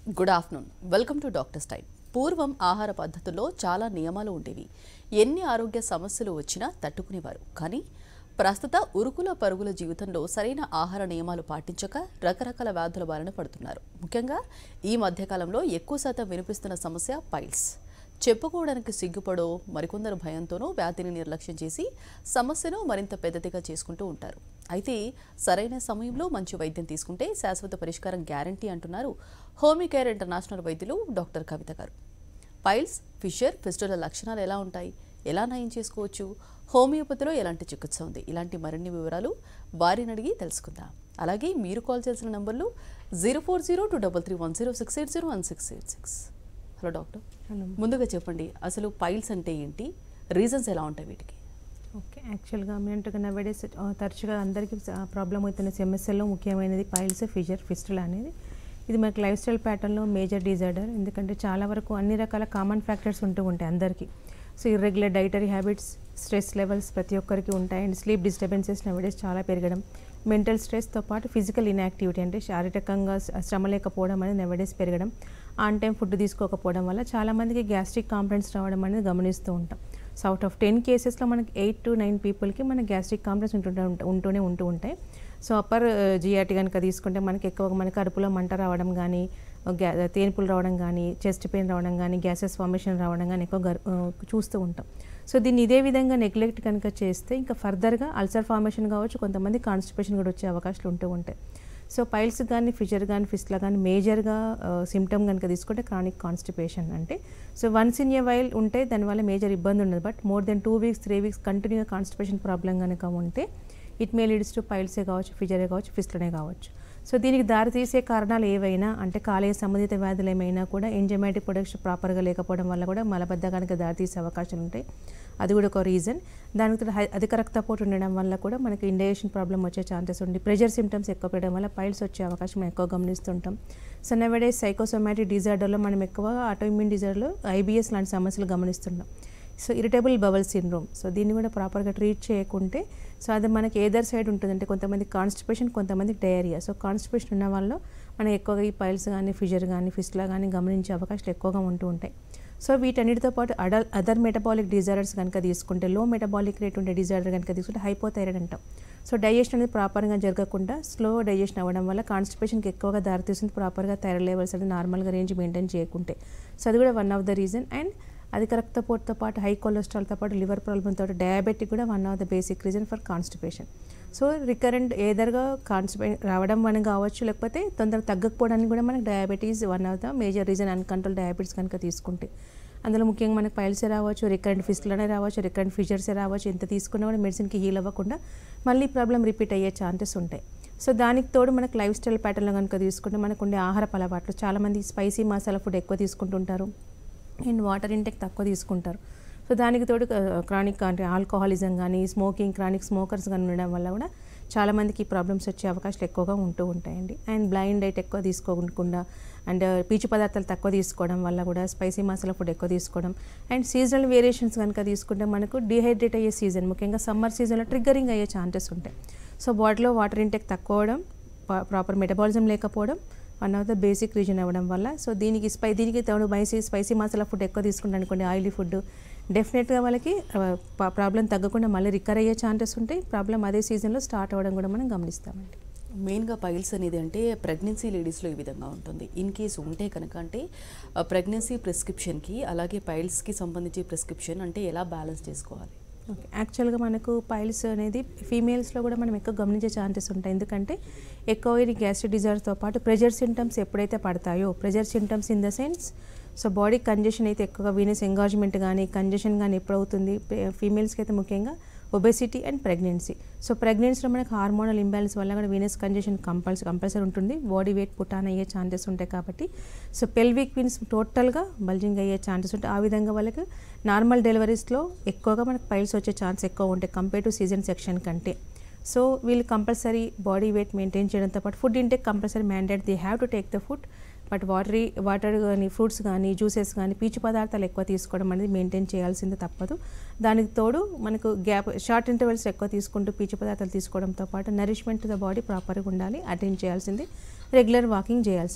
Good afternoon welcome to doctor's time పూర్వం ఆహార పద్ధతుల్లో చాలా నియమాలు ఉండేవి ఎన్ని ఆరోగ్య సమస్యలు వచ్చినా తట్టుకునేవారు కానీ ప్రస్తుత ఉరుకుల పరుగుల జీవితంలో సరైన ఆహార నియమాలు పాటించక రకరకాల వ్యాధుల బారిన పడుతున్నారు ముఖ్యంగా ఈ మధ్యకాలంలో ఎక్కువ శాతం వినిపిస్తున్న సమస్య పైల్స్ చెప్పుకోవడానికి సిగ్గుపడో మరికొందరు భయంతోనూ వ్యాధిని నిర్లక్ష్యం చేసి సమస్యను మరింత పెద్దదిగా చేసుకుంటూ ఉంటారు అయితే సరైన సమయంలో మంచి వైద్యం తీసుకుంటే శాశ్వత పరిష్కారం గ్యారంటీ అంటున్నారు హోమీ కేర్ ఇంటర్నేషనల్ వైద్యులు డాక్టర్ కవిత గారు పైల్స్ ఫిషర్ ఫిస్టుల లక్షణాలు ఎలా ఉంటాయి ఎలా నయం చేసుకోవచ్చు హోమియోపతిలో ఎలాంటి చికిత్స ఉంది ఇలాంటి మరిన్ని వివరాలు వారిని అడిగి తెలుసుకుందాం అలాగే మీరు కాల్ చేసిన నంబర్లు zero four zero two double three one zero six eight zero one six eight six hello doctor hello ముందుగా చెప్పండి అసలు పైల్స్ అంటే ఏంటి రీజన్స్ ఎలా ఉంటాయి వీటికి ఓకే యాక్చువల్గా మీరంటుగా నవేడేస్ తరచుగా అందరికీ ప్రాబ్లం అవుతున్న సమస్యల్లో ముఖ్యమైనది పైల్స్ ఫిజర్ ఫిస్టుల్ అనేది ఇది మనకి లైఫ్ స్టైల్ ప్యాటర్న్లో మేజర్ డిజార్డర్ ఎందుకంటే చాలా వరకు అన్ని రకాల కామన్ ఫ్యాక్టర్స్ ఉంటూ ఉంటాయి అందరికీ so irregular dietary habits stress levels ప్రతి ఒక్కరికి ఉంటాయి అండ్ స్లీప్ డిస్టర్బెన్సెస్ నవేడేస్ చాలా పెరగడం మెంటల్ స్ట్రెస్తో పాటు ఫిజికల్ ఇన్యాక్టివిటీ అంటే శారీరకంగా శ్రమ లేకపోవడం అనేది నవేడేస్ పెరగడం ఆన్ టైం ఫుడ్ తీసుకోకపోవడం వల్ల చాలామందికి గ్యాస్ట్రిక్ కాంప్లైంట్స్ రావడం అనేది గమనిస్తూ ఉంటాం సో అవుట్ ఆఫ్ టెన్ కేసెస్లో మనకి ఎయిట్ టు నైన్ పీపుల్కి మన గ్యాస్ట్రిక్ కాంప్లెక్స్ ఉంటుంటే ఉంటూనే ఉంటూ ఉంటాయి సో అప్పర్ జిఆర్టీ కనుక తీసుకుంటే మనకి ఎక్కువగా మనకి కడుపులో మంట రావడం కానీ గ్యా తేన్పులు రావడం కానీ చెస్ట్ పెయిన్ రావడం కానీ గ్యాసెస్ ఫార్మేషన్ రావడం కానీ ఎక్కువ గర్- ఆ, చూస్తూ ఉంటాం సో దీన్ని ఇదే విధంగా నెగ్లెక్ట్ కనుక చేస్తే ఇంకా ఫర్దర్గా అల్సర్ ఫార్మేషన్ కావచ్చు కొంతమంది కాన్స్టిపేషన్ కూడా వచ్చే అవకాశాలు ఉంటూ ఉంటాయి సో పైల్స్ కానీ ఫిషర్ కానీ ఫిస్ట్లా కానీ మేజర్గా సిమ్టమ్ కనుక తీసుకుంటే క్రానిక్ కాన్స్టిపేషన్ అంటే so once in a while ఉంటే దానివల్ల మేజర్ ఇబ్బంది ఉండదు but more than two weeks three weeks కంటిన్యూగా కాన్స్టిపేషన్ ప్రాబ్లం కనుక ఉంటే ఇట్ మే లీడ్స్ టు పైల్సే కావచ్చు ఫిజరే కావచ్చు ఫిస్ట్లనే కావచ్చు సో దీనికి దారితీసే కారణాలు ఏవైనా అంటే కాలేయ సంబంధిత వ్యాధులు ఏమైనా కూడా ఎంజైమాటిక్ ప్రొడక్షన్ ప్రాపర్గా లేకపోవడం వల్ల కూడా మలబద్ధకానికి దారితీసే అవకాశాలు ఉంటాయి అది కూడా ఒక రీజన్ దానికి తోడు హై- అధిక రక్తపోటు ఉండడం వల్ల కూడా మనకి ఇండైజెషన్ ప్రాబ్లం వచ్చే ఛాన్సెస్ ఉంది ప్రెషర్ సిమ్టమ్స్ ఎక్కువ పెరగడం వల్ల పైల్స్ వచ్చే అవకాశం మనం ఎక్కువ గమనిస్తుంటాం సో నవడే సైకోసోమాటిక్ డిజార్డర్లో మనం ఎక్కువ ఆటోఇమ్యూన్ డిజార్డర్లో ఐబిఎస్ లాంటి సమస్యలు గమనిస్తున్నాం so irritable bowel syndrome so దీన్ని కూడా ప్రాపర్గా ట్రీట్ చేయకుంటే సో అది మనకి ఏదర్ సైడ్ ఉంటుంది అంటే కొంతమంది కాన్స్టిపేషన్ కొంతమంది డయేరియా సో కాన్స్టిపేషన్ ఉన్న వాళ్ళు మనకి ఎక్కువగా ఈ పైల్స్ కానీ ఫిజర్ కానీ ఫిస్ట్లా కానీ గమనించే అవకాశాలు ఎక్కువగా ఉంటూ ఉంటాయి సో వీటన్నిటితో పాటు అడల్ అదర్ మెటబాలిక్ డిజార్డర్స్ కనుక తీసుకుంటే లో మెటబాలిక్ రేట్ ఉండే డిజార్డర్ కనుక తీసుకుంటే హైపోథైరాయిడ్ అంటాం సో డైజెషన్ అనేది ప్రాపర్గా జరగకుండా స్లో డైజెషన్ అవ్వడం వల్ల కాన్స్టిపేషన్కి ఎక్కువగా దారితీస్తుంది ప్రాపర్గా థైరాయిడ్ లెవెల్స్ అనేది నార్మల్గా రేంజ్ మెయింటైన్ చేయకుంటే సో అది కూడా one of the reason and అధిక రక్తపోటుతో పాటు హై కొలెస్ట్రాల్తో పాటు లివర్ ప్రాబ్లంతో డయాబెటిక్ కూడా one of the basic reason for constipation so recurrent ఏదర్గా కాన్స్టిపే రావడం అని కావచ్చు లేకపోతే తొందరగా తగ్గకపోవడానికి కూడా మనకి diabetes one of the major reason uncontrol diabetes కనుక తీసుకుంటే అందులో ముఖ్యంగా మనకి పైల్సే రావచ్చు రికరెంట్ ఫిస్ట్లనే రావచ్చు రికరెంట్ ఫిజర్సే రావచ్చు ఎంత తీసుకున్నా కూడా మెడిసిన్కి హీల్ అవ్వకుండా మళ్ళీ ప్రాబ్లం రిపీట్ అయ్యే ఛాన్సెస్ ఉంటాయి సో దానికి తోడు మనకు లైఫ్ స్టైల్ ప్యాటర్న్లో కనుక తీసుకుంటే మనకు ఉండే ఆహారపు అలవాట్లు చాలామంది స్పైసీ మసాలా ఫుడ్ ఎక్కువ తీసుకుంటుంటారు అండ్ వాటర్ ఇంటెక్ తక్కువ తీసుకుంటారు సో దానికి తోడు క్రానిక్ అంటే ఆల్కహాలిజం కానీ స్మోకింగ్ క్రానిక్ స్మోకర్స్ కానీ ఉండడం వల్ల కూడా చాలామందికి ఈ ప్రాబ్లమ్స్ వచ్చే అవకాశాలు ఎక్కువగా ఉంటూ ఉంటాయండి అండ్ బ్లైండ్ డైట్ ఎక్కువ తీసుకోకుండా అండ్ పీచు పదార్థాలు తక్కువ తీసుకోవడం వల్ల కూడా స్పైసీ మసాలా ఫుడ్ ఎక్కువ తీసుకోవడం అండ్ సీజనల్ వేరియేషన్స్ కనుక తీసుకుంటే మనకు డిహైడ్రేట్ అయ్యే సీజన్ ముఖ్యంగా సమ్మర్ సీజన్లో ట్రిగ్గరింగ్ అయ్యే ఛాన్సెస్ ఉంటాయి సో బాడీలో వాటర్ ఇంటెక్ తక్కువ అవడం ప్రాపర్ మెటబాలిజం లేకపోవడం one of the basic reason అవ్వడం వల్ల సో దీనికి స్పై దీనికి తోడు స్పైసీ స్పైసీ మసాలా ఫుడ్ ఎక్కువ తీసుకుంటాను అనుకోండి ఆయిలీ ఫుడ్ డెఫినెట్గా వాళ్ళకి ప్రాబ్లం తగ్గకుండా మళ్ళీ రికర్ అయ్యే ఛాన్సెస్ ఉంటాయి ప్రాబ్లం అదే సీజన్లో స్టార్ట్ అవ్వడం కూడా మనం గమనిస్తామండి మెయిన్గా పైల్స్ అనేది అంటే ప్రెగ్నెన్సీ లేడీస్లో ఈ విధంగా ఉంటుంది ఇన్ కేస్ ఉంటే కనుక అంటే ప్రెగ్నెన్సీ ప్రిస్క్రిప్షన్కి అలాగే పైల్స్కి సంబంధించి ప్రిస్క్రిప్షన్ అంటే ఎలా బ్యాలెన్స్ చేసుకోవాలి ఓకే యాక్చువల్గా మనకు పైల్స్ అనేది ఫీమేల్స్లో కూడా మనం ఎక్కువ గమనించే ఛాన్సెస్ ఉంటాయి ఎందుకంటే ఎక్కువ ఈ గ్యాస్ట్రిక్ డిజార్స్తో పాటు ప్రెజర్ సింటమ్స్ ఎప్పుడైతే పడతాయో pressure symptoms in the sense so body congestion అయితే ఎక్కువగా వీనస్ ఎంగాజ్మెంట్ కానీ కంజెషన్ కానీ ఎప్పుడవుతుంది ఫీమేల్స్కి అయితే ముఖ్యంగా ఒబెసిటీ అండ్ ప్రెగ్నెన్సీ సో ప్రెగ్నెన్సీలో మనకు హార్మోనల్ ఇంబ్యాలెన్స్ వల్ల కూడా వీనస్ కంజెషన్ కంపల్సరీ కంపల్సరీ ఉంటుంది బాడీ వెయిట్ పుటాన్ అయ్యే ఛాన్సెస్ ఉంటాయి కాబట్టి సో పెల్విక్ విన్స్ టోటల్గా బల్జింగ్ అయ్యే ఛాన్సెస్ ఉంటాయి ఆ విధంగా వాళ్ళకి నార్మల్ డెలివరీస్లో ఎక్కువగా మనకు పైల్స్ వచ్చే ఛాన్స్ ఎక్కువ ఉంటాయి కంపేర్ టు సీజన్ సెక్షన్ కంటే సో వీళ్ళు కంపల్సరీ బాడీ వెయిట్ మెయింటైన్ చేయడంతో పాటు food intake compulsory mandate they have to take the food but watery water కానీ ఫ్రూట్స్ కానీ జ్యూసెస్ కానీ పీచు పదార్థాలు ఎక్కువ తీసుకోవడం అనేది మెయింటైన్ చేయాల్సిందే తప్పదు దానికి తోడు మనకు గ్యాప్ షార్ట్ ఇంటర్వెల్స్ ఎక్కువ తీసుకుంటూ పీచు పదార్థాలు తీసుకోవడంతో పాటు నరిష్మెంట్ ద బాడీ ప్రాపర్గా ఉండాలి అటెండ్ చేయాల్సింది రెగ్యులర్ వాకింగ్ చేయాల్సిందే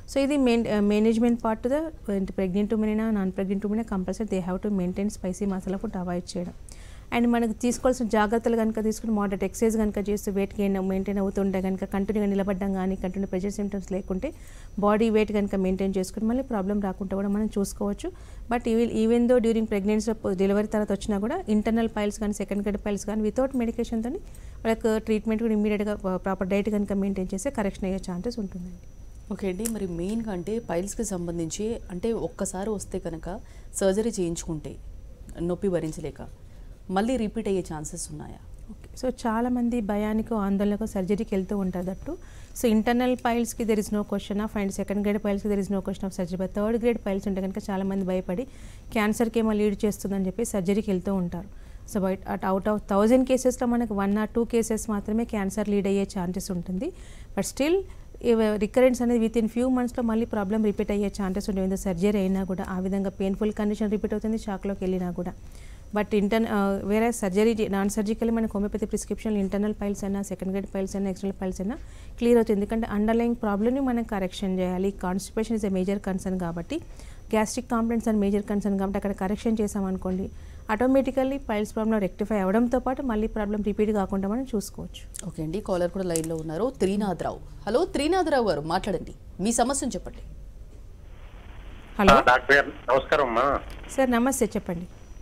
సో ఇది main management part the pregnant women అయినా non pregnant women compulsory they have to maintain spicy masala food avoid చేయడం అండ్ మనకు తీసుకోవాల్సిన జాగ్రత్తలు కనుక తీసుకుని మోడరేట్ ఎక్సర్సైజ్ కనుక చేస్తూ వెయిట్ గెయిన్ మెయింటైన్ అవుతుంటే కనుక కంటిన్యూగా నిలబడడం కానీ కంటిన్యూ ప్రెషర్ సిమ్టమ్స్ లేకుంటే బాడీ వెయిట్ కనుక మెయింటైన్ చేసుకుని మళ్ళీ ప్రాబ్లం రాకుండా కూడా మనం చూసుకోవచ్చు but even even though during pregnancy delivery తర్వాత వచ్చినా కూడా ఇంటర్నల్ పైల్స్ కానీ సెకండ్ గ్రేడ్ పైల్స్ కానీ వితౌట్ మెడికేషన్తో వాళ్ళకి ట్రీట్మెంట్ కూడా ఇమీడియట్గా ప్రాపర్ డైట్ కనుక మెయింటైన్ చేస్తే కరెక్షన్ అయ్యే ఛాన్సెస్ ఉంటుందండి ఓకే అండి మరి మెయిన్గా అంటే పైల్స్కి సంబంధించి అంటే ఒక్కసారి వస్తే కనుక సర్జరీ చేయించుకుంటే నొప్పి భరించలేక మళ్ళీ రిపీట్ అయ్యే ఛాన్సెస్ ఉన్నాయా ఓకే సో చాలామంది భయానికి ఆందోళనకు సర్జరీకి వెళ్తూ ఉంటారు దట్టు సో ఇంటర్నల్ పైల్స్కి there is no question of and second grade పైల్స్కి there is no question of surgery but third grade piles ఉంటే కనుక చాలామంది భయపడి క్యాన్సర్కి ఏమో లీడ్ చేస్తుందని చెప్పి సర్జరీకి వెళ్తూ ఉంటారు సో బయట అట్ అవుట్ ఆఫ్ థౌజండ్ కేసెస్లో మనకు వన్ ఆర్ టూ కేసెస్ మాత్రమే క్యాన్సర్ లీడ్ అయ్యే ఛాన్సెస్ ఉంటుంది బట్ స్టిల్ రికరెన్స్ అనేది విత్ ఇన్ ఫ్యూ మంత్స్లో మళ్ళీ ప్రాబ్లం రిపీట్ అయ్యే ఛాన్సెస్ ఉంటుంది ఏదో సర్జరీ అయినా కూడా ఆ విధంగా పెయిన్ఫుల్ కండిషన్ రిపీట్ అవుతుంది షాక్లోకి వెళ్ళినా కూడా బట్ ఇంటర్ వేరే సర్జరీ నాన్ సర్జికల్ మనకి హోమియోపతి ప్రిస్క్రిప్షన్ ఇంటర్నల్ పైల్స్ అయినా సెకండ్ గ్రేడ్ పైల్స్ అయినా ఎక్స్టర్నల్ పైల్స్ అయినా క్లియర్ అవుతుంది ఎందుకంటే అండర్లైన్ ప్రాబ్లమ్ని మనం కరెక్షన్ చేయాలి constipation is a major concern కాబట్టి గ్యాస్ట్రిక్ కాంప్లైంట్స్ అని మేజర్ కన్సర్న్ కాబట్టి అక్కడ కరెక్షన్ చేసామనుకోండి ఆటోమేటికల్లీ పైల్స్ ప్రాబ్లం రెక్టిఫై అవడంతో పాటు మళ్ళీ ప్రాబ్లం రిపీట్ కాకుండా మనం చూసుకోవచ్చు ఓకే అండి కాలర్ కూడా లైన్లో ఉన్నారు త్రీనాథరావు హలో త్రీనాథరావు గారు మాట్లాడండి మీ సమస్యను చెప్పండి హలో ఆ, డాక్టర్ గారు నమస్కారం అమ్మా సార్ నమస్తే చెప్పండి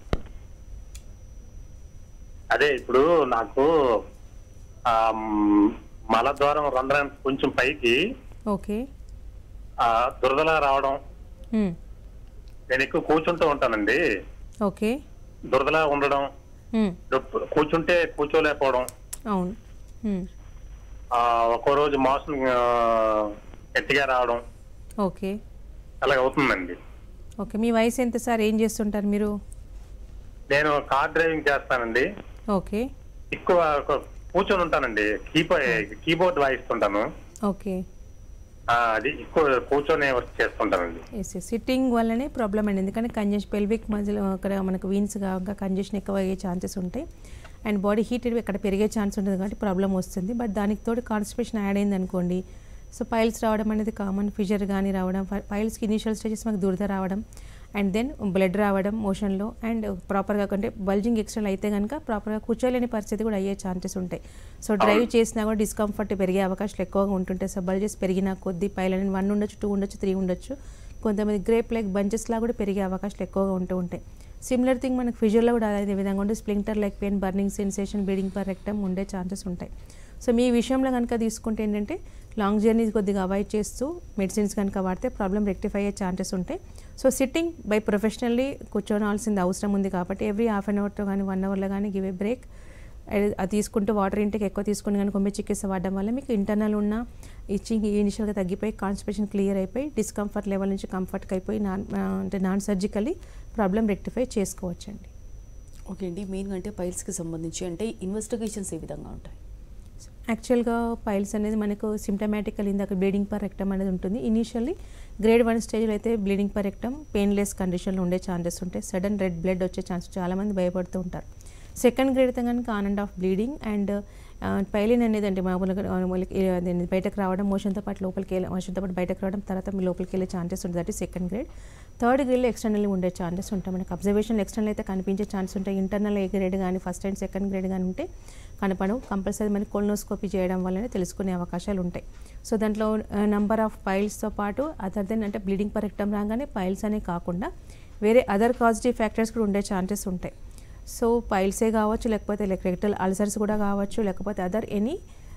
అదే ఇప్పుడు నాకు ఆ, మ్, మలద్వారం రంధ్రం కొంచెం పైకి ఓకే ఆ, దురదలా రావడం మ్మ్. నేను ఎక్కువ కూర్చుంటూ ఉంటానండి ఓకే దురదలా ఉండడం మ్మ్. నొప్పి- కూర్చుంటే కూర్చోలేకపోవడం అవును మ్మ్. ఆ, ఒక్కో రోజు మోసం ఆ, గట్టిగా రావడం ఓకే అలాగ అవుతుందండి ఓకే మీ వయసు ఎంత సార్ ఏం చేస్తుంటారు మీరు నేను కార్ డ్రైవింగ్ చేస్తానండి ఓకే ఎక్కువ ఒక- కూర్చొని ఉంటానండి కీబోర్డ్ కీబోర్డ్ వాయిస్తుంటాను ఓకే ఆ, అది ఎక్కువ కూర్చొని వర్క్ చేస్తుంటానండి ఎస్ సిట్టింగ్ వల్లనే ప్రాబ్లం అండి ఎందుకంటే కంజెషన్ పెల్విక్ మధ్యలో అక్కడ మనకు వీన్స్ కాగా కంజెషన్ ఎక్కువ అయ్యే ఛాన్సెస్ ఉంటాయి అండ్ బాడీ హీట్ ఇక్కడ పెరిగే ఛాన్స్ ఉంటుంది కాబట్టి ప్రాబ్లం వస్తుంది బట్ దానికి తోడు కాన్స్టిపేషన్ యాడ్ అయింది అనుకోండి సో పైల్స్ రావడం అనేది కామన్ ఫిజర్ కానీ రావడం పైల్స్కి ఇనిషియల్ స్టేజెస్ మనకు దురద రావడం అండ్ దెన్ బ్లడ్ రావడం మోషన్లో అండ్ ప్రాపర్గా అంటే బల్జింగ్ ఎక్స్టర్నల్ అయితే కనుక ప్రాపర్గా కూర్చోలేని పరిస్థితి కూడా అయ్యే ఛాన్సెస్ ఉంటాయి సో డ్రైవ్ చేసినా కూడా డిస్కంఫర్ట్ పెరిగే అవకాశాలు ఎక్కువగా ఉంటుంటాయి సో బల్జెస్ పెరిగిన కొద్ది పైలని వన్ ఉండొచ్చు టూ ఉండొచ్చు త్రీ ఉండొచ్చు కొంతమంది గ్రేప్ లైక్ బంచెస్లా కూడా పెరిగే అవకాశాలు ఎక్కువగా ఉంటూ ఉంటాయి సిమిలర్ థింగ్ మనకు ఫిజర్లో కూడా అదే విధంగా ఉంటే splinter like pain burning sensation bleeding per rectum ఉండే ఛాన్సెస్ ఉంటాయి సో మీ విషయంలో కనుక తీసుకుంటే ఏంటంటే లాంగ్ జర్నీ కొద్దిగా అవాయిడ్ చేస్తూ మెడిసిన్స్ కనుక వాడితే ప్రాబ్లం రెక్టిఫై అయ్యే ఛాన్సెస్ ఉంటాయి సో సిట్టింగ్ బై ప్రొఫెషనల్లీ కూర్చోనాల్సింది అవసరం ఉంది కాబట్టి ఎవ్రీ హాఫ్ అన్ అవర్తో కానీ వన్ అవర్లో కానీ గివ్ ఏ బ్రేక్ అది తీసుకుంటూ వాటర్ ఇంటికి ఎక్కువ తీసుకుని కానీ కొమ్మె చికిత్స వాడడం వల్ల మీకు ఇంటర్నల్ ఉన్న ఇచ్చింగ్ ఇనిషియల్గా తగ్గిపోయి కాన్స్టిపేషన్ క్లియర్ అయిపోయి డిస్కంఫర్ట్ లెవెల్ నుంచి కంఫర్ట్కి అయిపోయి నాన్ అంటే నాన్ సర్జికల్లీ ప్రాబ్లం రెక్టిఫై చేసుకోవచ్చండి ఓకే అండి మెయిన్గా అంటే పైల్స్కి సంబంధించి అంటే ఇన్వెస్టిగేషన్స్ ఏ విధంగా ఉంటాయి యాక్చువల్గా పైల్స్ అనేది మనకు సిమ్టమాటికల్ ఇందాక బ్లీడింగ్ పర్ రెక్టమ్ అనేది ఉంటుంది ఇనీషియల్లీ గ్రేడ్ వన్ స్టేజ్లో అయితే బ్లీడింగ్ పర్ రెక్టమ్ పెయిన్లెస్ కండిషన్లో ఉండే ఛాన్సెస్ ఉంటాయి సడన్ రెడ్ బ్లడ్ వచ్చే ఛాన్స్ చాలామంది భయపడుతూ ఉంటారు సెకండ్ గ్రేడ్ అయితే కనుక on and off bleeding and పైలిన్ అనేది అంటే మామూలుగా మామూలుగా ఏ- అదేంటి బయటకు రావడం మోషన్తో పాటు లోపలికి వెళ్ళి మోషన్తో పాటు బయటకు రావడం తర్వాత మీ లోపలికి వెళ్ళే ఛాన్సెస్ ఉంటుంది that is second grade third గ్రేడ్లో ఎక్స్టర్నల్లీ ఉండే ఛాన్సెస్ ఉంటాయి మనకి అబ్జర్వేషన్ ఎక్స్టర్నల్ అయితే కనిపించే ఛాన్స్ ఉంటాయి ఇంటర్నల్ ఏ గ్రేడ్ కానీ ఫస్ట్ అండ్ సెకండ్ గ్రేడ్ కానీ ఉంటే కనపడవు కంపల్సరీ మనకి కొలనోస్కోపీ చేయడం వల్లనే తెలుసుకునే అవకాశాలు ఉంటాయి సో దాంట్లో నంబర్ ఆఫ్ పైల్స్తో పాటు అదర్ దెన్ అంటే బ్లీడింగ్ పర్ రెక్టమ్ రాగానే పైల్స్ అనే కాకుండా వేరే అదర్ కాజిటివ్ ఫ్యాక్టర్స్ కూడా ఉండే ఛాన్సెస్ ఉంటాయి సో పైల్సే కావచ్చు లేకపోతే రెక్టల్ అల్సర్స్ కూడా కావచ్చు లేకపోతే అదర్ ఎనీ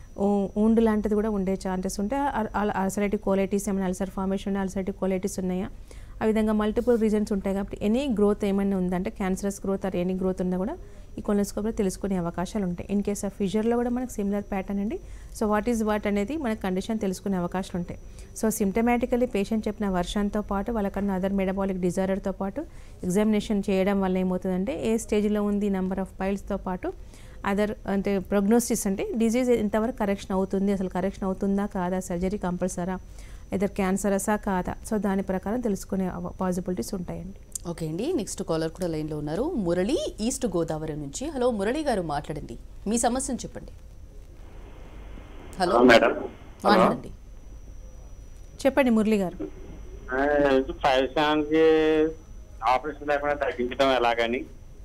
ఊండ్ లాంటిది కూడా ఉండే ఛాన్సెస్ ఉంటాయి అల్సరేటివ్ కోలైటిస్ ఏమైనా అల్సర్ ఫార్మేషన్ అల్సరేటివ్ కోలైటిస్ ఉన్నాయా ఆ విధంగా మల్టిపుల్ రీజన్స్ ఉంటాయి కాబట్టి ఎనీ గ్రోత్ ఏమైనా ఉందంటే cancerous growth or any growth ఉన్నా కూడా ఈ కొలెస్కోప్లో తెలుసుకునే అవకాశాలు ఉంటాయి ఇన్ కేస్ ఆఫ్ ఫిజర్లో కూడా మనకు సిమిలర్ ప్యాటర్న్ అండి సో వాట్ ఈజ్ వాట్ అనేది మన కండిషన్ తెలుసుకునే అవకాశాలు ఉంటాయి సో సిమ్టమాటికలీ పేషెంట్ చెప్పిన వర్షంతో పాటు వాళ్ళకన్నా అదర్ మెటబాలిక్ డిజార్డర్తో పాటు ఎగ్జామినేషన్ చేయడం వల్ల ఏమవుతుందంటే ఏ స్టేజ్లో ఉంది నెంబర్ ఆఫ్ పైల్స్తో పాటు అదర్ అంటే ప్రోగ్నోసిస్ అంటే డిజీజ్ ఎంతవరకు కరెక్షన్ అవుతుంది అసలు కరెక్షన్ అవుతుందా కాదా సర్జరీ కంపల్సరా ఎదర్ క్యాన్సరసా కాదా సో దాని ప్రకారం తెలుసుకునే పాసిబిలిటీస్ ఉంటాయండి ఓకే అండి నెక్స్ట్ కాలర్ కూడా లైన్లో ఉన్నారు మురళి ఈస్ట్ గోదావరి నుంచి హలో మురళి గారు మాట్లాడండి మీ సమస్యను చెప్పండి హలో మేడం మాట్లాడండి చెప్పండి మురళి గారు ఫైవ్ సెవెన్కి ఆపరేషన్ లేకుండా తగ్గించడం ఎలాగని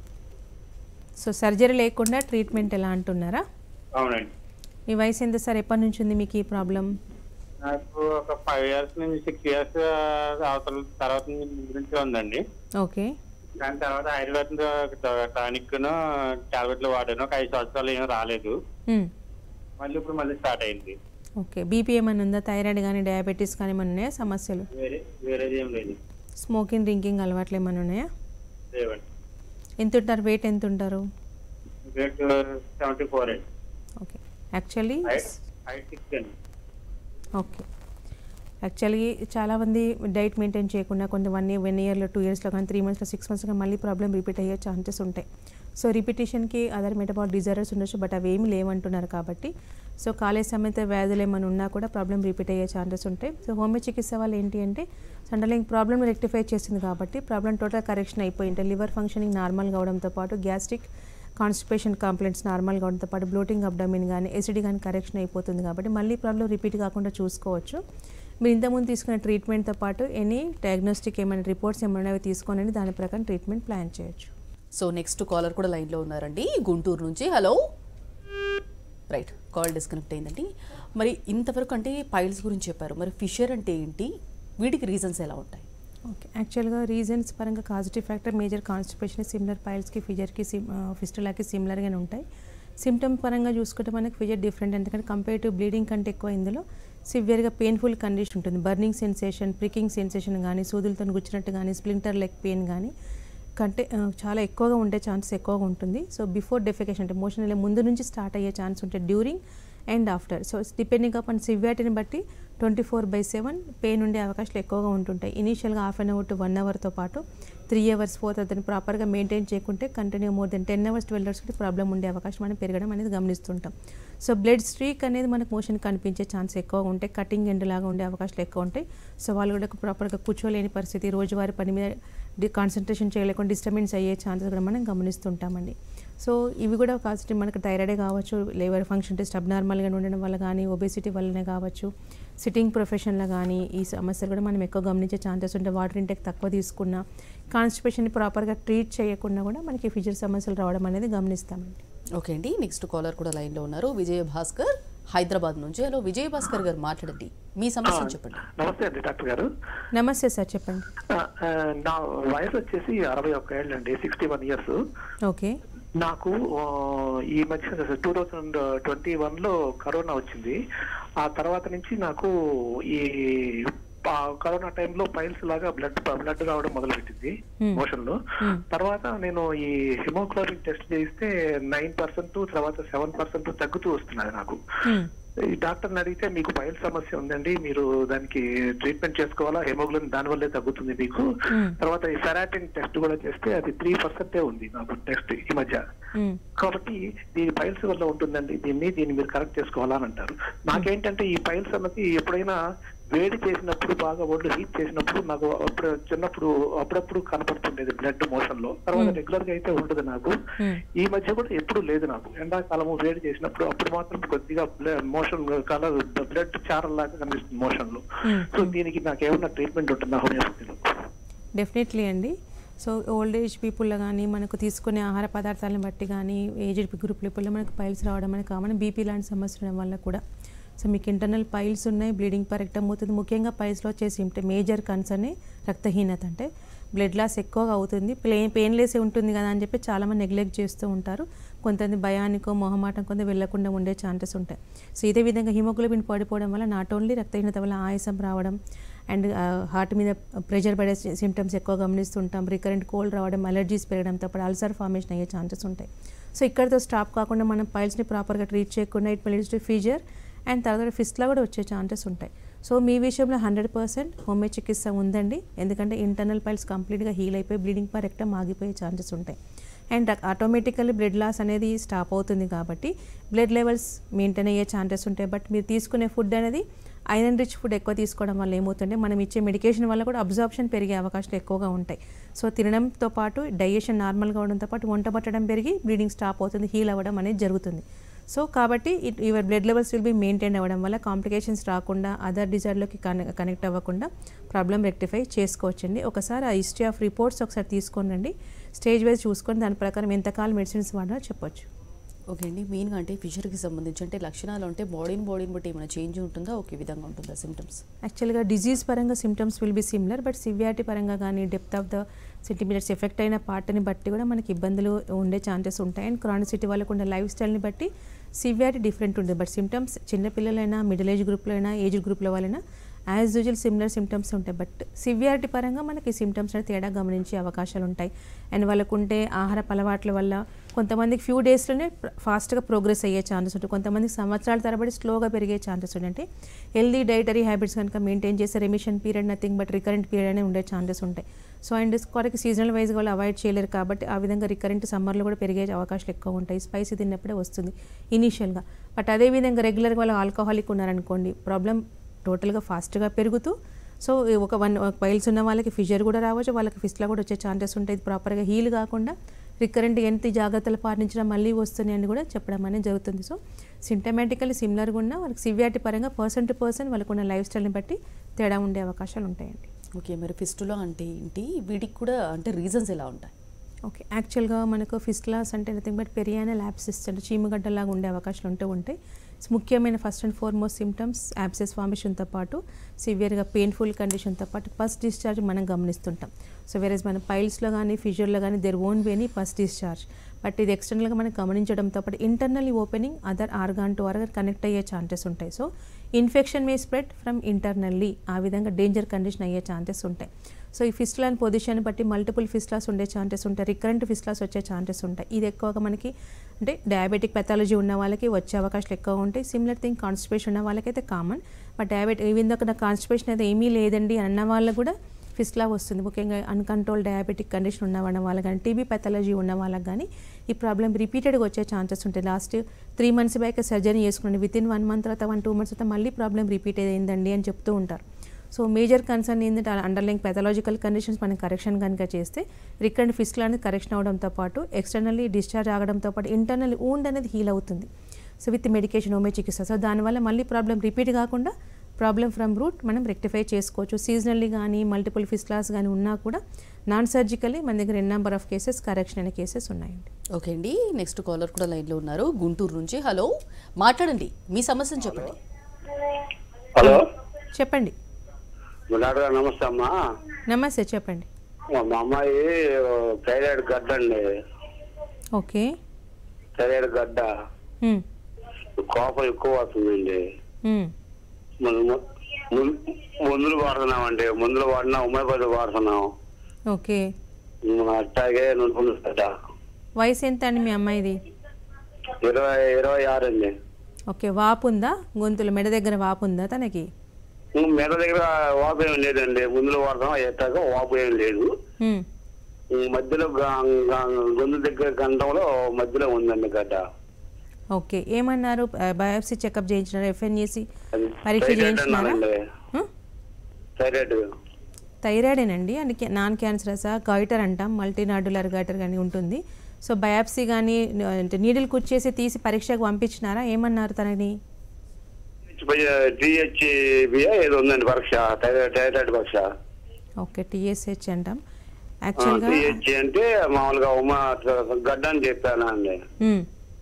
సో సర్జరీ లేకుండా ట్రీట్మెంట్ ఎలా అంటున్నారా అవునండి మీ వయసు ఎంత సార్ ఎప్పటి నుంచి ఉంది మీకు ఈ ప్రాబ్లం నాకు ఒక ఫైవ్ ఇయర్స్ నుంచి సిక్స్ ఇయర్స్ అవతల తర్వాత నుంచి ఉందండి ఓకే దాని తర్వాత ఆయుర్వేద టానిక్ను టాబ్లెట్లు వాడాను ఒక ఐదు సంవత్సరాలు ఏం రాలేదు మ్మ్. మళ్ళీ ఇప్పుడు మళ్ళీ స్టార్ట్ అయింది ఓకే బీపీ ఏమైనా ఉందా థైరాయిడ్ కానీ డయాబెటీస్ కానీ ఏమైనా ఉన్నాయా సమస్యలు వేరే వేరేది ఏం లేదు స్మోకింగ్ డ్రింకింగ్ అలవాట్లు ఏమైనా ఉన్నాయా లేవండి ఎంత ఉంటారు వెయిట్ ఎంత ఉంటారు రేట్ సెవెంటీ ఫోర్ అండి okay actually height height six అండి ఓకే యాక్చువల్లీ చాలామంది డైట్ మెయింటైన్ చేయకుండా కొంత వన్ ఇయర్ వన్ ఇయర్లో టూ ఇయర్స్లో కానీ త్రీ మంత్స్లో సిక్స్ మంత్స్లో మళ్ళీ ప్రాబ్లం రిపీట్ అయ్యే ఛాన్సెస్ ఉంటాయి సో రిపిటేషన్కి అదర్ మెటబాల్ డిజార్డర్స్ ఉండొచ్చు బట్ అవి ఏమి లేవంటున్నారు కాబట్టి సో కాలేజ్ సమేత వ్యాధులు ఏమైనా ఉన్నా కూడా ప్రాబ్లం రిపీట్ అయ్యే ఛాన్సెస్ ఉంటాయి సో హోమియో చికిత్స వల్ల ఏంటి అంటే అండర్లైన్ ప్రాబ్లమ్ రెక్టిఫై చేసింది కాబట్టి ప్రాబ్లం టోటల్ కరెక్షన్ అయిపోయి ఉంటే లివర్ ఫంక్షనింగ్ నార్మల్ కావడంతో పాటు గ్యాస్ట్రిక్ కాన్స్టిపేషన్ కంప్లైంట్స్ నార్మల్గా ఉండడంతో పాటు బ్లోటింగ్ అబ్డమిన్ కానీ ఎసిడ్ కానీ కరెక్షన్ అయిపోతుంది కాబట్టి మళ్ళీ ప్రాబ్లం రిపీట్ కాకుండా చూసుకోవచ్చు మీరు ఇంతకుముందు తీసుకున్న ట్రీట్మెంట్తో పాటు ఎనీ డయాగ్నోస్టిక్ ఏమైనా రిపోర్ట్స్ ఏమైనా అవి తీసుకోనండి దాని ప్రకారం ట్రీట్మెంట్ ప్లాన్ చేయొచ్చు సో నెక్స్ట్ కాలర్ కూడా లైన్లో ఉన్నారండి గుంటూరు నుంచి హలో రైట్ కాల్ డిస్కనెక్ట్ అయిందండి మరి ఇంతవరకు అంటే పైల్స్ గురించి చెప్పారు మరి ఫిషర్ అంటే ఏంటి వీటికి రీజన్స్ ఎలా ఉంటాయి ఓకే యాక్చువల్గా రీజన్స్ పరంగా causative factor major constipation similar పైల్స్కి ఫిజర్కి సిమ్ ఫిస్టులాకి సిమిలర్గానే ఉంటాయి సిమ్టమ్ పరంగా చూసుకుంటే మనకి ఫిజర్ డిఫరెంట్ ఎందుకంటే కంపేర్ టు బ్లీడింగ్ కంటే ఎక్కువ ఇందులో సివియర్గా పెయిన్ఫుల్ కండిషన్ ఉంటుంది బర్నింగ్ సెన్సేషన్ ప్రికింగ్ సెన్సేషన్ కానీ సూదులతో గుచ్చినట్టు కానీ స్ప్లింటర్ లెగ్ పెయిన్ కానీ కంటే ఆ, చాలా ఎక్కువగా ఉండే ఛాన్సెస్ ఎక్కువగా ఉంటుంది సో బిఫోర్ డెఫికేషన్ అంటే మోషన్ వెళ్ళే ముందు నుంచి స్టార్ట్ అయ్యే ఛాన్స్ ఉంటుంది during and after so depending upon సివియారిటీని బట్టి twenty four by seven pain ఉండే అవకాశాలు ఎక్కువగా ఉంటుంటాయి ఇనీషియల్గా half an hour to one అవర్తో పాటు త్రీ అవర్స్ ఫోర్ అతను ప్రాపర్గా మెయింటైన్ చేయకుంటే continue more than ten hours twelve hours problem ఉండే అవకాశం అనేది పెరగడం అనేది గమనిస్తుంటాం సో బ్లడ్ స్ట్రీక్ అనేది మనకు మోషన్ కనిపించే ఛాన్స్ ఎక్కువగా ఉంటాయి కటింగ్ ఎండ్ లాగా ఉండే అవకాశాలు ఎక్కువ ఉంటాయి సో వాళ్ళు కూడా ప్రాపర్గా కూర్చోలేని పరిస్థితి రోజువారీ పని మీద డి కాన్సన్ట్రేషన్ చేయలేకుండా డిస్టర్బెన్స్ అయ్యే ఛాన్సెస్ కూడా మనం గమనిస్తుంటామండి సో ఇవి కూడా కాస్ట్ మనకు థైరాయిడే కావచ్చు లేవర్ ఫంక్షన్ టెస్ట్ అబ్నార్మల్గా ఉండడం వల్ల కానీ ఒబేసిటీ వల్లనే కావచ్చు సిట్టింగ్ ప్రొఫెషన్లో కానీ ఈ సమస్యలు కూడా మనం ఎక్కువ గమనించే ఛాన్సెస్ ఉంటాయి వాటర్ ఇంటెక్ తక్కువ తీసుకున్నా కాన్స్టిపేషన్ ప్రాపర్గా ట్రీట్ చేయకుండా కూడా మనకి ఫిజర్ సమస్యలు రావడం అనేది గమనిస్తామండి ఓకే అండి నెక్స్ట్ కాలర్ కూడా లైన్లో ఉన్నారు విజయ భాస్కర్ హైదరాబాద్ నుంచి హలో విజయ భాస్కర్ గారు మాట్లాడండి మీ సమస్యను చెప్పండి నమస్తే అండి డాక్టర్ గారు నమస్తే సార్ చెప్పండి ఆ, ఆ, నా వయసు వచ్చేసి అరవై ఒక్క ఏళ్ళు అండి సిక్స్టీ వన్ ఇయర్స్ ఓకే నాకు ఆ, ఈ మధ్య టూ థౌజండ్ ట్వంటీ వన్ లో కరోనా వచ్చింది ఆ తర్వాత నుంచి నాకు ఈ ఆ కరోనా టైంలో పైల్స్ లాగా బ్లడ్ బ్లడ్ రావడం మొదలుపెట్టింది Hmm. మోషన్ లో Hmm. తర్వాత నేను ఈ హిమోగ్లోబిన్ టెస్ట్ చేస్తే నైన్ పర్సెంట్ తర్వాత సెవెన్ పర్సెంట్ తగ్గుతూ వస్తున్నది నాకు హ్మ్. ఈ డాక్టర్ని అడిగితే మీకు పైల్ సమస్య ఉందండి మీరు దానికి ట్రీట్మెంట్ చేసుకోవాలా హెమోగ్లోబిన్ దాని వల్లే తగ్గుతుంది మీకు Hmm. తర్వాత ఈ ఫెరాటిన్ టెస్ట్ కూడా చేస్తే అది త్రీ పర్సెంటే ఉంది నాకు టెస్ట్ ఈ మధ్య హ్మ్. కాబట్టి దీని పైల్స్ వల్ల ఉంటుందండి దీన్ని దీన్ని మీరు కరెక్ట్ చేసుకోవాలా అని అంటారు నాకేంటంటే ఈ పైల్స్ అన్నది ఎప్పుడైనా వేడి చేసినప్పుడు బాగా ఒళ్ళు హీట్ చేసినప్పుడు నాకు అప్పుడు చిన్నప్పుడు అప్పుడప్పుడు కనపడుతుండేది బ్లడ్ మోషన్ లో తర్వాత రెగ్యులర్ గా అయితే ఉండదు నాకు Hmm. ఈ మధ్య కూడా ఎప్పుడు లేదు నాకు ఎండాకాలము వేడి చేసినప్పుడు అప్పుడు మాత్రం కొద్దిగా మోషన్ కలర్ బ్లడ్ చారల్లాగా కనిపిస్తుంది మోషన్ లో Hmm. సో దీనికి నాకు ఏమన్నా ట్రీట్మెంట్ ఉంటుందా హోమియోపతిలో డెఫినెట్లీ అండి సో ఓల్డ్ ఏజ్ పీపుల్లో కానీ మనకు తీసుకునే ఆహార పదార్థాలను బట్టి కానీ ఏజ్డ్ గ్రూప్ పీపుల్లో మనకు పైల్స్ రావడం అనేది కామన్ బీపీ లాంటి సమస్యల వల్ల కూడా సో మీకు ఇంటర్నల్ పైల్స్ ఉన్నాయి బ్లీడింగ్ పరెక్టం అవుతుంది ముఖ్యంగా పైల్స్లో వచ్చే సిమ్టమ్ మేజర్ కన్సర్న్ రక్తహీనత అంటే బ్లడ్ లాస్ ఎక్కువగా అవుతుంది ప్లెయిన్ పెయిన్లెస్ ఉంటుంది కదా అని చెప్పి చాలామంది నెగ్లెక్ట్ చేస్తూ ఉంటారు కొంతమంది భయానికో మొహమాటం కొంత వెళ్లకుండా ఉండే ఛాన్సెస్ ఉంటాయి సో ఇదే విధంగా హిమోగ్లోబిన్ పడిపోవడం వల్ల నాట్ ఓన్లీ రక్తహీనత వల్ల ఆయాసం రావడం అండ్ హార్ట్ మీద ప్రెషర్ పడే సిమ్టమ్స్ ఎక్కువ గమనిస్తుంటాం రికరెంట్ కోల్డ్ రావడం అలర్జీస్ పెరగడంతో పాటు అల్సర్ ఫార్మేషన్ అయ్యే ఛాన్సెస్ ఉంటాయి సో ఇక్కడితో స్టాప్ కాకుండా మనం పైల్స్ని ప్రాపర్గా ట్రీట్ చేయకుండా it may lead to fissure and తర్వాత ఫిస్ట్లో కూడా వచ్చే ఛాన్సెస్ ఉంటాయి సో మీ విషయంలో హండ్రెడ్ పర్సెంట్ హోమియో చికిత్స ఉందండి ఎందుకంటే ఇంటర్నల్ పైల్స్ కంప్లీట్గా హీల్ అయిపోయి బ్లీడింగ్ పర్ ఎక్టం ఆగిపోయే ఛాన్సెస్ ఉంటాయి అండ్ ఆటోమేటికల్లీ బ్లడ్ లాస్ అనేది స్టాప్ అవుతుంది కాబట్టి బ్లడ్ లెవెల్స్ మెయింటైన్ అయ్యే ఛాన్సెస్ ఉంటాయి బట్ మీరు తీసుకునే ఫుడ్ అనేది ఐరన్ రిచ్ ఫుడ్ ఎక్కువ తీసుకోవడం వల్ల ఏమవుతుంటే మనం ఇచ్చే మెడికేషన్ వల్ల కూడా అబ్జార్ప్షన్ పెరిగే అవకాశాలు ఎక్కువగా ఉంటాయి సో తినడంతో పాటు డైజెషన్ నార్మల్గా అవడంతో పాటు వంట పట్టడం పెరిగి బ్లీడింగ్ స్టాప్ అవుతుంది హీల్ అవ్వడం అనేది జరుగుతుంది సో కాబట్టి it your blood levels will be maintain అవ్వడం వల్ల కాంప్లికేషన్స్ రాకుండా అదర్ డిజార్డ్లోకి కనెక్ట్ అవ్వకుండా ప్రాబ్లం రెక్టిఫై చేసుకోవచ్చండి ఒకసారి ఆ హిస్టరీ ఆఫ్ రిపోర్ట్స్ ఒకసారి తీసుకోనండి స్టేజ్ వైజ్ చూసుకొని దాని ప్రకారం ఎంతకాలం మెడిసిన్స్ వాడాలో చెప్పొచ్చు ఓకే అండి మెయిన్గా అంటే ఫిషర్కి సంబంధించి అంటే లక్షణాలు అంటే బాడీని బాడీని బట్టి ఏమైనా చేంజ్ ఉంటుందా ఒకే విధంగా ఉంటుందా సిమ్టమ్స్ యాక్చువల్గా డిజీజ్ పరంగా symptoms will be similar but severity పరంగా కానీ depth of the centimetres effect అయిన పార్ట్ని బట్టి కూడా మనకి ఇబ్బందులు ఉండే ఛాన్సెస్ ఉంటాయి అండ్ క్రానిసిటీ వాళ్ళకు ఉండే లైఫ్ స్టైల్ని బట్టి సివియారిటీ డిఫరెంట్ ఉంటుంది బట్ సిమ్టమ్స్ చిన్నపిల్లలైనా మిడిల్ ఏజ్ గ్రూప్లో అయినా ఏజ్ గ్రూప్లో వాళ్ళైనా యాజ్ యూజువల్ సిమిలర్ సిమ్టమ్స్ ఉంటాయి బట్ సివియారిటీ పరంగా మనకి సిమ్టమ్స్ అనేది తేడా గమనించే అవకాశాలు ఉంటాయి అండ్ వాళ్ళకు ఉంటే ఆహార అలవాట్ల వల్ల కొంతమందికి ఫ్యూ డేస్లోనే ఫాస్ట్గా ప్రోగ్రెస్ అయ్యే ఛాన్సెస్ ఉంటాయి కొంతమందికి సంవత్సరాల తరబడి స్లోగా పెరిగే ఛాన్సెస్ ఉంటాయి అంటే హెల్దీ డైటరీ హ్యాబిట్స్ కనుక మెయింటైన్ చేసే remission period nothing but recurrent period అనే ఉండే ఛాన్సెస్ ఉంటాయి సో అండ్ కొరకు సీజనల్ వైజ్గా వాళ్ళు అవాయిడ్ చేయలేరు కాబట్టి ఆ విధంగా రికరెంట్ సమ్మర్లో కూడా పెరిగే అవకాశాలు ఎక్కువ ఉంటాయి స్పైసీ తిన్నప్పుడే వస్తుంది ఇనీషియల్గా బట్ అదేవిధంగా రెగ్యులర్గా వాళ్ళు ఆల్కహాలిక్ ఉన్నారనుకోండి ప్రాబ్లం టోటల్గా ఫాస్ట్గా పెరుగుతూ సో ఈ ఒక వన్ పైల్స్ ఉన్న వాళ్ళకి ఫిజర్ కూడా రావచ్చు వాళ్ళకి ఫిస్ట్లా కూడా వచ్చే ఛాన్సెస్ ఉంటాయి ఇది ప్రాపర్గా హీల్ కాకుండా రికరెంట్ ఎంత జాగ్రత్తలు పాటించడం మళ్ళీ వస్తున్నాయి అని కూడా చెప్పడం అనేది జరుగుతుంది సో సింటమాటికల్లీ సిమిలర్గా ఉన్న వాళ్ళకి సివియారిటీ పరంగా పర్సన్ టు పర్సన్ వాళ్ళకు ఉన్న లైఫ్ స్టైల్ని బట్టి తేడా ఉండే అవకాశాలు ఉంటాయండి ఓకే మరి ఫిస్టులా అంటే ఏంటి వీటికి కూడా అంటే రీజన్స్ ఎలా ఉంటాయి ఓకే యాక్చువల్గా మనకు ఫిస్ట్లాస్ అంటే నథింగ్ బట్ పెరియానల్ యాప్సిస్ అంటే చీమగడ్డలాగా ఉండే అవకాశాలు ఉంటూ ఉంటాయి సో ముఖ్యమైన first and foremost symptoms abscess ఫార్మేషన్తో పాటు సివియర్గా పెయిన్ఫుల్ కండిషన్తో పాటు పస్ డిశ్చార్జ్ మనం గమనిస్తుంటాం సో వేరేస్ మన పైల్స్లో కానీ ఫిజియోలో కానీ there won't be any pus discharge but ఇది ఎక్స్టర్నల్గా మనం గమనించడంతో పాటు internally opening other organ to organ connect అయ్యే ఛాన్సెస్ ఉంటాయి so infection may spread from internally ఆ విధంగా డేంజర్ కండిషన్ అయ్యే ఛాన్సెస్ ఉంటాయి సో ఈ ఫిస్టులా అండ్ పొజిషన్ బట్టి మల్టిపుల్ ఫిస్టులాస్ ఉండే ఛాన్సెస్ ఉంటాయి రికరెంట్ ఫిస్టులాస్ వచ్చే ఛాన్సెస్ ఉంటాయి ఇది ఎక్కువగా మనకి అంటే డయాబెటిక్ పెథాలజీ ఉన్న వాళ్ళకి వచ్చే అవకాశాలు ఎక్కువ ఉంటాయి సిమిలర్ థింగ్ కాన్స్టిపేషన్ ఉన్న వాళ్ళకైతే కామన్ బట్ డయాబెటిక్ ఈవెన్ దాకా నాకు కాన్స్టిపేషన్ అయితే ఏమీ లేదండి అన్న వాళ్ళకు కూడా ఫిస్లా వస్తుంది ముఖ్యంగా అన్కంట్రోల్ డయాబెటిక్ కండిషన్ ఉన్న వాళ్ళ వాళ్ళకి కానీ టీబీ పెథాలజీ ఉన్న వాళ్ళకి కానీ ఈ ప్రాబ్లం రిపీటెడ్గా వచ్చే ఛాన్సెస్ ఉంటాయి last three months back surgery చేసుకున్నాను విత్ ఇన్ వన్ మంత్ తర్వాత వన్ టూ మంత్స్ తర్వాత మళ్ళీ ప్రాబ్లం రిపీట్ అయిందండి అని చెప్తూ ఉంటారు సో మేజర్ కన్సర్న్ ఏంటంటే అండర్లైన్ పెథలాజికల్ కండిషన్స్ మనం కరెక్షన్ కనుక చేస్తే రికరెంట్ ఫిస్టులు అనేది కరెక్షన్ అవడంతో పాటు ఎక్స్టర్నల్లీ డిశ్చార్జ్ ఆగడంతో పాటు ఇంటర్నల్ ఊండ్ అనేది హీల్ అవుతుంది సో విత్ మెడికేషన్ హోమే చికిత్స సో దానివల్ల మళ్ళీ ప్రాబ్లం రిపీట్ కాకుండా ప్రాబ్లం ఫ్రమ్ రూట్ మనం రెక్టిఫై చేసుకోవచ్చు సీజనల్లీ కానీ మల్టిపుల్ ఫిస్లాస్ కానీ ఉన్నా కూడా నాన్ సర్జికల్లీ మన దగ్గర n number of cases correction అనే కేసెస్ ఉన్నాయండి ఓకే అండి నెక్స్ట్ కాలర్ కూడా లైన్లో ఉన్నారు గుంటూరు నుంచి హలో మాట్లాడండి మీ సమస్యను చెప్పండి హలో చెప్పండి డాక్టర్ గారు నమస్తే అమ్మా నమస్తే చెప్పండి మా అమ్మాయి థైరాయిడ్ గడ్డ అండి ఓకే థైరాయిడ్ గడ్డ మ్, కోపం ఎక్కువ అవుతుందండి మ్, మన ము- ము- మందులు వాడుతున్నామండి మందులు వాడినా ఉమాయిపతి వాడుతున్నాం ఓకే మన అట్టాగే నడుపుకుంటా వయసు ఎంత అండి మీ అమ్మాయిది ఇరవై ఇరవై ఆరు అండి ఓకే వాపు ఉందా గొంతుల మెడ దగ్గర వాపు ఉందా తనకి మెడ దగ్గర వాపు ఏం లేదండి మందులు వాడుతున్నాం ఎట్టాక వాపు ఏం లేదు మ్, మధ్యలో గ- గ- గొంతు దగ్గర గంటంలో మధ్యలో ఉందండి గడ్డ ఓకే ఏమన్నారు బయోప్సీ చెకప్ చేయించినారా ఎఫ్ఎన్ఏసి అది పరీక్ష థైరాయిడ్ చేయించినారా అన్నారండి మ్? థైరాయిడ్ థైరాయిడేనండి అందుకే నాన్ క్యాన్సరసా గైటర్ అంటాం మల్టీనాడ్యులర్ గైటర్ కానీ ఉంటుంది సో బయాప్సీ కానీ అంటే నీడిల్ కుచ్చేసి తీసి పరీక్షకు పంపించినారా ఏమన్నారు తనని టిహెచ్బిఏ ఏదో ఉందండి పరీక్ష థైరాయిడ్ థైరాయిడ్ పరీక్ష ఓకే టీఎస్హెచ్ అంటాం యాక్చువల్గా టిహెచ్ అంటే మామూలుగా ఉమా గడ్డ అని చెప్పాను అండి మ్.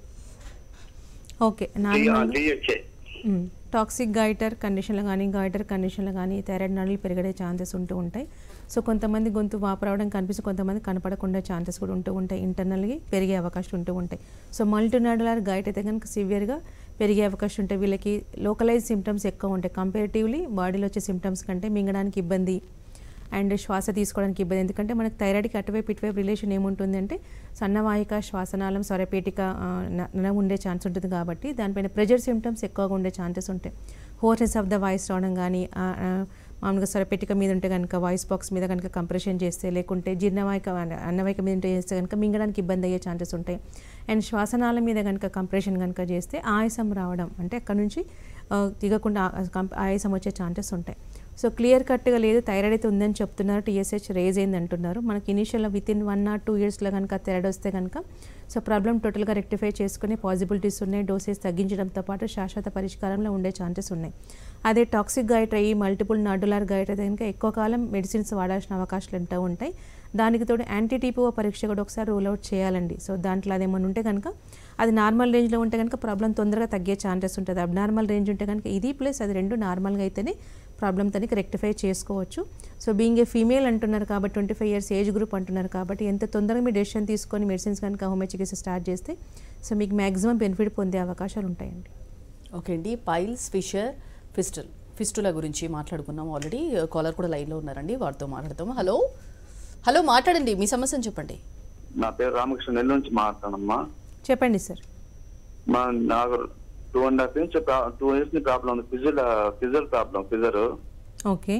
ఓకే నార్మల్ టిహెచ్ఏ టాక్సిక్ గైటర్ కండిషన్లో కానీ గైటర్ కండిషన్లో కానీ థైరాయిడ్ నడులు పెరిగే ఛాన్సెస్ ఉంటూ ఉంటాయి సో కొంతమంది గొంతు వాపు రావడం కనిపిస్తే కొంతమంది కనపడకుండా ఛాన్సెస్ కూడా ఉంటూ ఉంటాయి ఇంటర్నల్గా పెరిగే అవకాశం ఉంటూ ఉంటాయి సో మల్టీనాడులర్ గైట్ అయితే కనుక సివియర్గా పెరిగే అవకాశం ఉంటాయి వీళ్ళకి లోకలైజ్ సిమ్టమ్స్ ఎక్కువ ఉంటాయి కంపేరిటివ్లీ బాడీలో వచ్చే సిమ్టమ్స్ కంటే మింగడానికి ఇబ్బంది అండ్ శ్వాస తీసుకోవడానికి ఇబ్బంది ఎందుకంటే మనకి థైరాయిడ్కి అటువైపు ఇటువైపు రిలేషన్ ఏముంటుంది అంటే సన్నవాహిక శ్వాసనాళం స్వరపేటిక ఆ, న- నరం ఉండే ఛాన్స్ ఉంటుంది కాబట్టి దానిపైన ప్రెజర్ సిమ్టమ్స్ ఎక్కువగా ఉండే ఛాన్సెస్ ఉంటాయి హోర్నెస్ ఆఫ్ ద వాయిస్ రావడం కానీ ఆ, ఆ, మామూలుగా స్వరపేటిక మీద ఉంటే కనుక వాయిస్ బాక్స్ మీద కనుక కంప్రెషన్ చేస్తే లేకుంటే జీర్ణవాహిక అన్న- అన్నవాహిక మీద ఉంటే చేస్తే కనుక మింగడానికి ఇబ్బంది అయ్యే ఛాన్సెస్ ఉంటాయి అండ్ శ్వాసనాళం మీద కనుక కంప్రెషన్ కనుక చేస్తే ఆయాసం రావడం అంటే అక్కడ నుంచి ఆ, దిగకుండా ఆ- కంప్- ఆయాసం వచ్చే ఛాన్సెస్ ఉంటాయి సో క్లియర్ కట్గా లేదు థైరాయిడ్ అయితే ఉందని చెప్తున్నారు టీఎస్హెచ్ రేజ్ అయింది అంటున్నారు మనకి initial within one or two ఇయర్స్లో కనుక థైరాయిడ్ వస్తే కనుక సో ప్రాబ్లం టోటల్గా రెక్టిఫై చేసుకునే పాసిబిలిటీస్ ఉన్నాయి డోసేజ్ తగ్గించడంతో పాటు శాశ్వత పరిష్కారంలో ఉండే ఛాన్సెస్ ఉన్నాయి అదే టాక్సిక్ గైట్ అయ్యి మల్టిపుల్ నాడులార్ గైట్ అయితే కనుక ఎక్కువ కాలం మెడిసిన్స్ వాడాల్సిన అవకాశాలు ఉంటూ ఉంటాయి దానికి తోడు యాంటీటీపీఓ పరీక్ష కూడా ఒకసారి రూల్ అవుట్ చేయాలండి సో దాంట్లో అదేమన్నా ఉంటే కనుక అది నార్మల్ రేంజ్లో ఉంటే కనుక ప్రాబ్లం తొందరగా తగ్గే ఛాన్సెస్ ఉంటుంది అబ్నార్మల్ రేంజ్ ఉంటే కనుక ఇది ప్లస్ అది రెండు నార్మల్గా అయితేనే ప్రాబ్లం తనకి రెక్టిఫై చేసుకోవచ్చు సో బీయింగ్ ఏ ఫీమేల్ అంటున్నారు కాబట్టి twenty five years age group అంటున్నారు కాబట్టి ఎంత తొందరగా మీరు డెసిషన్ తీసుకొని మెడిసిన్స్ కనుక హోమియో చికిత్స స్టార్ట్ చేస్తే సో మీకు మ్యాక్సిమం బెనిఫిట్ పొందే అవకాశాలు ఉంటాయండి ఓకే అండి పైల్స్ ఫిషర్ ఫిస్టుల్ ఫిస్టుల గురించి మాట్లాడుకున్నాం ఆల్రెడీ కాలర్ కూడా లైన్లో ఉన్నారండి వారితో మాట్లాడతాము హలో హలో మాట్లాడండి మీ సమస్యను చెప్పండి నా పేరు రామకృష్ణ నెల్లూరు నుంచి మాట్లాడమ్మా చెప్పండి సార్ మా నాకు two and half years two years ని ప్రాబ్లం ఉంది fissure fissure problem fissure okay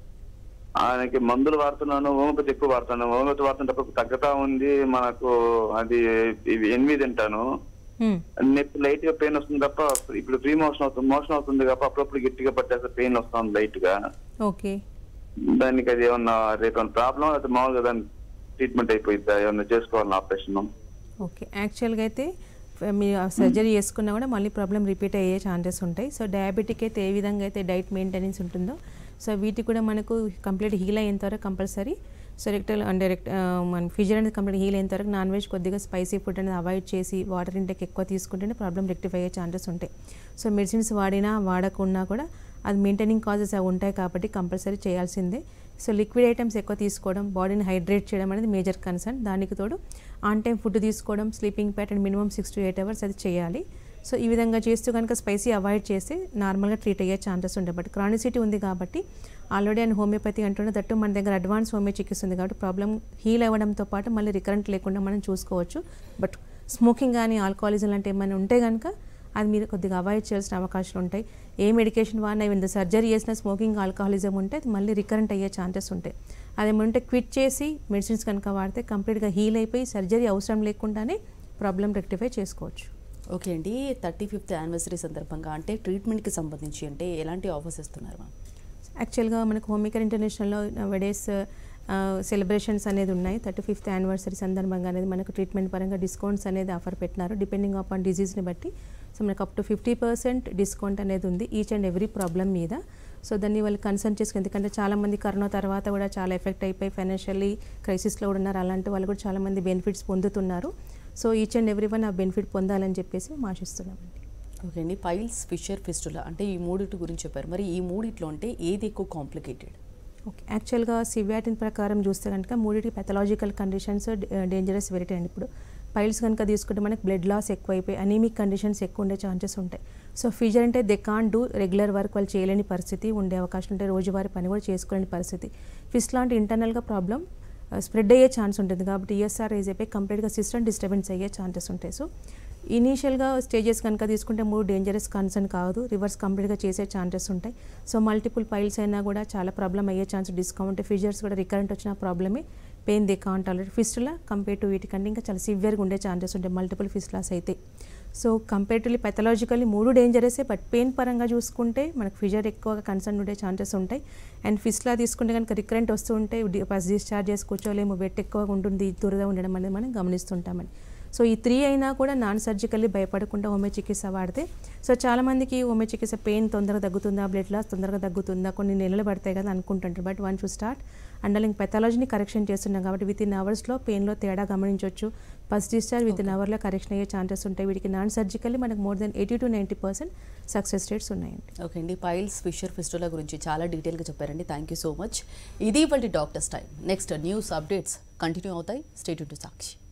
ఆయనకి మందులు వాడుతున్నాను హోమియోపతి ఎక్కువ వాడుతున్నాను హోమియోపతి వాడుతున్నప్పుడు తగ్గతా ఉంది మనకు అది ఇవి ఎనిమిది తింటాను హ్మ్. నొప్పి లైట్ గా పెయిన్ వస్తుంది తప్ప ఇప్పుడు ఫ్రీ మోషన్ అవుతుంది మోషన్ అవుతుంది తప్ప అప్పుడప్పుడు గట్టిగా పట్టేస్తే పెయిన్ వస్తుంది లైట్ గా ఓకే దానికి అది ఏమన్నా రేపు ఏమన్నా ప్రాబ్లం అయితే మామూలుగా దానికి ట్రీట్మెంట్ అయిపోయిందా ఏమన్నా చేసుకోవాలని ఆపరేషన్ ఓకే యాక్చువల్గా అయితే ఫ- మీరు సర్జరీ చేసుకున్నా కూడా మళ్ళీ ప్రాబ్లం రిపీట్ అయ్యే ఛాన్సెస్ ఉంటాయి సో డయాబెటిక్ అయితే ఏ విధంగా అయితే డైట్ మెయింటెనెన్స్ ఉంటుందో సో వీటికి కూడా మనకు కంప్లీట్ హీల్ అయ్యేంత వరకు compulsory so rectal and direct మన ఫిజర్ అనేది కంప్లీట్ హీల్ అయ్యేంత వరకు నాన్ వెజ్ కొద్దిగా స్పైసీ ఫుడ్ అనేది అవాయిడ్ చేసి వాటర్ ఇంటెక్ ఎక్కువ తీసుకుంటేనే ప్రాబ్లం రెక్టిఫై అయ్యే ఛాన్సెస్ ఉంటాయి సో మెడిసిన్స్ వాడినా వాడకున్నా కూడా అది మెయింటైనింగ్ కాజెస్ అవి ఉంటాయి కాబట్టి కంపల్సరీ చేయాల్సిందే సో లిక్విడ్ ఐటమ్స్ ఎక్కువ తీసుకోవడం బాడీని హైడ్రేట్ చేయడం అనేది మేజర్ కన్సర్న్ దానికి తోడు ఆన్ టైం ఫుడ్ తీసుకోవడం sleeping pattern minimum six to eight hours అది చేయాలి సో ఈ విధంగా చేస్తూ కనుక స్పైసీ అవాయిడ్ చేస్తే నార్మల్గా ట్రీట్ అయ్యే ఛాన్సెస్ ఉంటాయి బట్ క్రానిసిటీ ఉంది కాబట్టి ఆల్రెడీ అండ్ హోమియోపతి అంటున్న దట్టు మన దగ్గర అడ్వాన్స్ హోమియో చికిత్స ఉంది కాబట్టి ప్రాబ్లం హీల్ అవ్వడంతో పాటు మళ్ళీ రికరెంట్ లేకుండా మనం చూసుకోవచ్చు బట్ స్మోకింగ్ కానీ ఆల్కహాలిజం లాంటి ఏమైనా ఉంటే కనుక అది మీరు కొద్దిగా అవాయిడ్ చేయాల్సిన అవకాశాలు ఉంటాయి ఏ మెడికేషన్ వాడినా ఈవెన్ సర్జరీ చేసిన స్మోకింగ్ ఆల్కహాలిజం ఉంటే అది మళ్ళీ రికరెంట్ అయ్యే ఛాన్సెస్ ఉంటాయి అదేమంటే క్విట్ చేసి మెడిసిన్స్ కనుక వాడితే కంప్లీట్గా హీల్ అయిపోయి సర్జరీ అవసరం లేకుండానే ప్రాబ్లం రెక్టిఫై చేసుకోవచ్చు ఓకే అండి థర్టీ ఫిఫ్త్ యానివర్సరీ సందర్భంగా అంటే ట్రీట్మెంట్కి సంబంధించి అంటే ఎలాంటి ఆఫర్స్ ఇస్తున్నారు మ్యామ్ యాక్చువల్గా మనకు హోమికర్ ఇంటర్నేషనల్లో వెడేస్ సెలబ్రేషన్స్ అనేది ఉన్నాయి థర్టీ ఫిఫ్త్ యానివర్సరీ సందర్భంగా అనేది మనకు ట్రీట్మెంట్ పరంగా డిస్కౌంట్స్ అనేది ఆఫర్ పెట్టినారు డిపెండింగ్ ఆన్ డిజీజ్ని బట్టి సో మనకు up to fifty percent discount అనేది ఉంది ఈచ్ అండ్ ఎవ్రీ ప్రాబ్లం మీద సో దాన్ని వాళ్ళు కన్సర్న్ చేసుకుని ఎందుకంటే చాలామంది కరోనా తర్వాత కూడా చాలా ఎఫెక్ట్ అయిపోయి ఫైనాన్షియల్లీ క్రైసిస్లో కూడా ఉన్నారు అలాంటి వాళ్ళు కూడా చాలామంది బెనిఫిట్స్ పొందుతున్నారు so each and every one ఆ బెనిఫిట్ పొందాలని చెప్పేసి మేము ఆశిస్తున్నామండి ఓకే అండి పైల్స్ ఫిషర్ ఫిస్టులా అంటే ఈ మూడిటి గురించి చెప్పారు మరి ఈ మూడిట్లో అంటే ఏది ఎక్కువ కాంప్లికేటెడ్ ఓకే యాక్చువల్గా సివియాటిన్ ప్రకారం చూస్తే కనుక మూడింటి పెథలాజికల్ కండిషన్స్ డేంజరస్ వెరైటీ అండి ఇప్పుడు పైల్స్ కనుక తీసుకుంటే మనకి బ్లడ్ లాస్ ఎక్కువైపోయి అనీమిక్ కండిషన్స్ ఎక్కువ ఉండే ఛాన్సెస్ ఉంటాయి సో ఫీజర్ అంటే they can do regular work వాళ్ళు చేయలేని పరిస్థితి ఉండే అవకాశం ఉంటే రోజువారీ పని కూడా చేసుకోలేని పరిస్థితి ఫిస్ లాంటి ఇంటర్నల్గా ప్రాబ్లం స్ప్రెడ్ అయ్యే ఛాన్స్ ఉంటుంది కాబట్టి ఈఎస్ఆర్ రేజ్ అయిపోయి కంప్లీట్గా సిస్టమ్ డిస్టర్బెన్స్ అయ్యే ఛాన్సెస్ ఉంటాయి సో ఇనీషియల్గా స్టేజెస్ కనుక తీసుకుంటే మూడు డేంజరస్ కన్సర్న్ కాదు రివర్స్ కంప్లీట్గా చేసే ఛాన్సెస్ ఉంటాయి సో మల్టిపుల్ పైల్స్ అయినా కూడా చాలా ప్రాబ్లం అయ్యే ఛాన్స్ డిస్కౌంట్ ఫీజర్స్ కూడా రికరెంట్ వచ్చిన ప్రాబ్లమే pain they can't already fistula compare to వీటికంటే ఇంకా చాలా సివియర్గా ఉండే ఛాన్సెస్ ఉంటాయి మల్టిపుల్ ఫిస్టులాస్ అయితే సో కంపేర్టివ్లీ పెథలాజికల్లీ మూడు డేంజరసే బట్ పెయిన్ పరంగా చూసుకుంటే మనకు ఫిజర్ ఎక్కువగా కన్సర్న్ ఉండే ఛాన్సెస్ ఉంటాయి అండ్ ఫిస్లా తీసుకుంటే కనుక రికరెంట్ వస్తూ ఉంటే ఫస్ట్ డిశ్చార్జ్ చేసి కూర్చోలేము వెట్ ఎక్కువగా ఉంటుంది దురద ఉండడం అనేది మనం గమనిస్తుంటామని సో ఈ త్రీ అయినా కూడా నాన్ సర్జికల్లీ భయపడకుండా హోమియో చికిత్స వాడితే సో చాలామందికి హోమియో చికిత్స పెయిన్ తొందరగా తగ్గుతుందా బ్లడ్ లాస్ తొందరగా తగ్గుతుందా కొన్ని నెలలు పడతాయి కదా అనుకుంటుంటారు but one to start underlying పెథాలజీని కరెక్షన్ చేస్తున్నాం కాబట్టి విత్ ఇన్ అవర్స్లో పెయిన్లో తేడా గమనించవచ్చు ఫస్ట్ డిశ్చార్జ్ విత్ ఇన్ అవర్లో కరెక్షన్ అయ్యే ఛాన్సెస్ ఉంటాయి వీటికి నాన్ సర్జికల్లీ మనకు more than eighty to ninety percent success rates ఉన్నాయండి ఓకే అండి పైల్స్ ఫిషర్ ఫిస్టులా గురించి చాలా డీటెయిల్గా చెప్పారండి థ్యాంక్ యూ సో మచ్ ఇది ఇవాళ doctors time next news updates continue అవుతాయి స్టేట్ టు సాక్షి